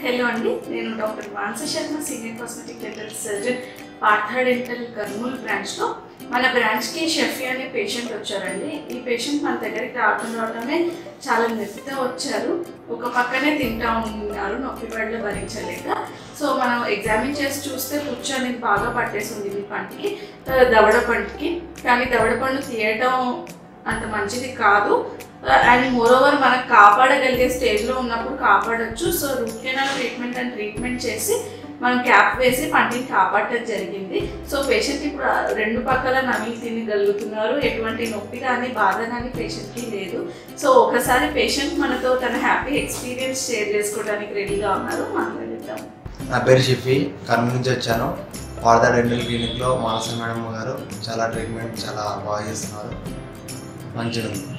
hello అండి నేను doctor Manasa Sharma senior cosmetic dental surgeon Partha dental Kurnool బ్రాంచ్లో మన బ్రాంచ్కి షెఫీ అనే పేషెంట్ వచ్చారండి ఈ పేషెంట్ మన దగ్గరికి రావడం రావడమే చాలా నొప్పితో వచ్చారు ఒక పక్కనే తింటా ఉన్నారు నొప్పి పళ్ళు భరించలేక సో మనం ఎగ్జామిన్ చేసి చూస్తే పుచ్చు అనేది బాగా పట్టేసింది మీ పంటికి ఆ, దవడ పంటికి కానీ దవడ పండు తీయడం అంత మంచిది కాదు అండ్ మోరోవర్ మనకు కాపాడగలిగే స్టేజ్లో ఉన్నప్పుడు కాపాడొచ్చు so root canal treatment and treatment చేసి మనం క్యాప్ వేసి పంటిని కాపాడటం జరిగింది సో పేషెంట్ ఇప్పుడు ఆ రెండు పక్కల నమిలి తినగలుగుతున్నారు ఎటువంటి నొప్పి కానీ బాధ కానీ పేషెంట్కి లేదు సో ఒకసారి పేషెంట్ మనతో తన హ్యాపీ ఎక్స్పీరియన్స్ షేర్ చేసుకోవడానికి రెడీగా ఉన్నారు మాట్లాడిద్దాం నా పేరు షిఫీ కర్నూలు నుంచి వచ్చాను వార్దా డెంటల్ క్లినిక్లో మానస మేడం గారు చాలా ట్రీట్మెంట్ చాలా బాగా చేస్తున్నారు మంచిగా ఉంది